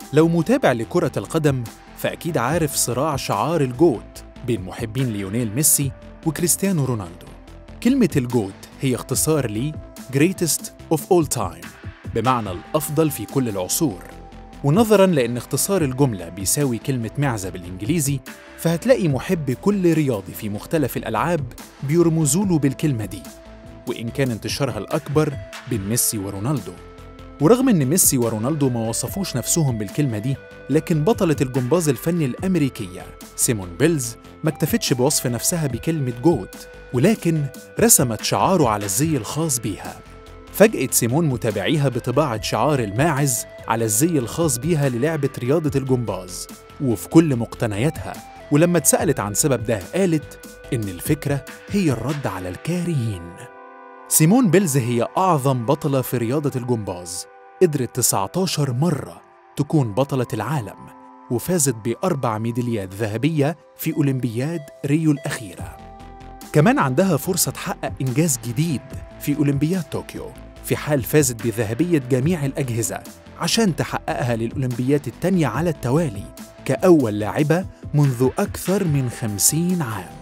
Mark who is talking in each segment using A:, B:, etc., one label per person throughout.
A: لو متابع لكرة القدم فأكيد عارف صراع شعار الجوت بين محبين ليونيل ميسي وكريستيانو رونالدو كلمة الجوت هي اختصار ل Greatest of All Time بمعنى الأفضل في كل العصور ونظراً لأن اختصار الجملة بيساوي كلمة معزة بالإنجليزي فهتلاقي محب كل رياضي في مختلف الألعاب بيرمزوا له بالكلمة دي وإن كان انتشارها الأكبر بين ميسي ورونالدو ورغم إن ميسي ورونالدو ما وصفوش نفسهم بالكلمة دي لكن بطلة الجمباز الفني الأمريكية سيمون بيلز ما اكتفتش بوصف نفسها بكلمة جوت ولكن رسمت شعاره على الزي الخاص بيها فاجأت سيمون متابعيها بطباعة شعار الماعز على الزي الخاص بيها للعبة رياضة الجمباز وفي كل مقتنياتها ولما اتسألت عن سبب ده قالت إن الفكرة هي الرد على الكارهين سيمون بيلز هي أعظم بطلة في رياضة الجمباز قدرت 19 مرة تكون بطلة العالم وفازت بأربع ميداليات ذهبية في أولمبياد ريو الأخيرة كمان عندها فرصة تحقق إنجاز جديد في أولمبياد طوكيو في حال فازت بذهبية جميع الأجهزة عشان تحققها للأولمبيات التانية على التوالي كأول لاعبة منذ أكثر من خمسين عام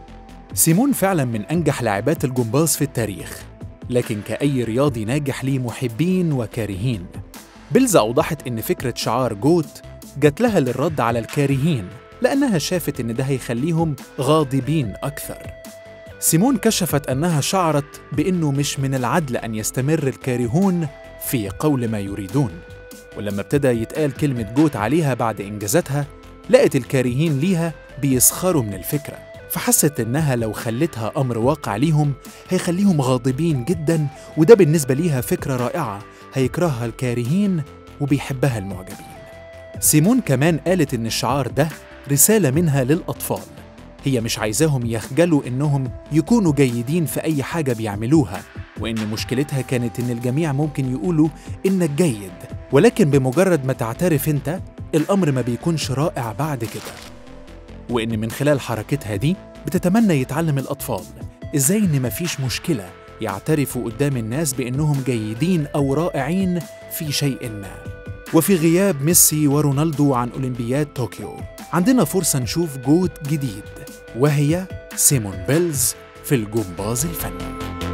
A: سيمون فعلا من أنجح لاعبات الجمباز في التاريخ لكن كأي رياضي ناجح ليه محبين وكارهين بيلز أوضحت إن فكرة شعار جوت جات لها للرد على الكارهين لأنها شافت إن ده هيخليهم غاضبين أكثر سيمون كشفت أنها شعرت بأنه مش من العدل أن يستمر الكارهون في قول ما يريدون ولما ابتدى يتقال كلمة جوت عليها بعد إنجازاتها لقت الكارهين ليها بيسخروا من الفكرة فحست إنها لو خلتها أمر واقع ليهم هيخليهم غاضبين جدا وده بالنسبة ليها فكرة رائعة هيكرهها الكارهين وبيحبها المعجبين سيمون كمان قالت إن الشعار ده رسالة منها للأطفال هي مش عايزاهم يخجلوا إنهم يكونوا جيدين في أي حاجة بيعملوها وإن مشكلتها كانت إن الجميع ممكن يقولوا إنك جيد ولكن بمجرد ما تعترف أنت الأمر ما بيكونش رائع بعد كده وإن من خلال حركتها دي بتتمنى يتعلم الأطفال إزاي إن مفيش مشكلة يعترفوا قدام الناس بإنهم جيدين أو رائعين في شيء ما وفي غياب ميسي ورونالدو عن أولمبياد طوكيو عندنا فرصة نشوف جوت جديد وهي سيمون بيلز في الجمباز الفني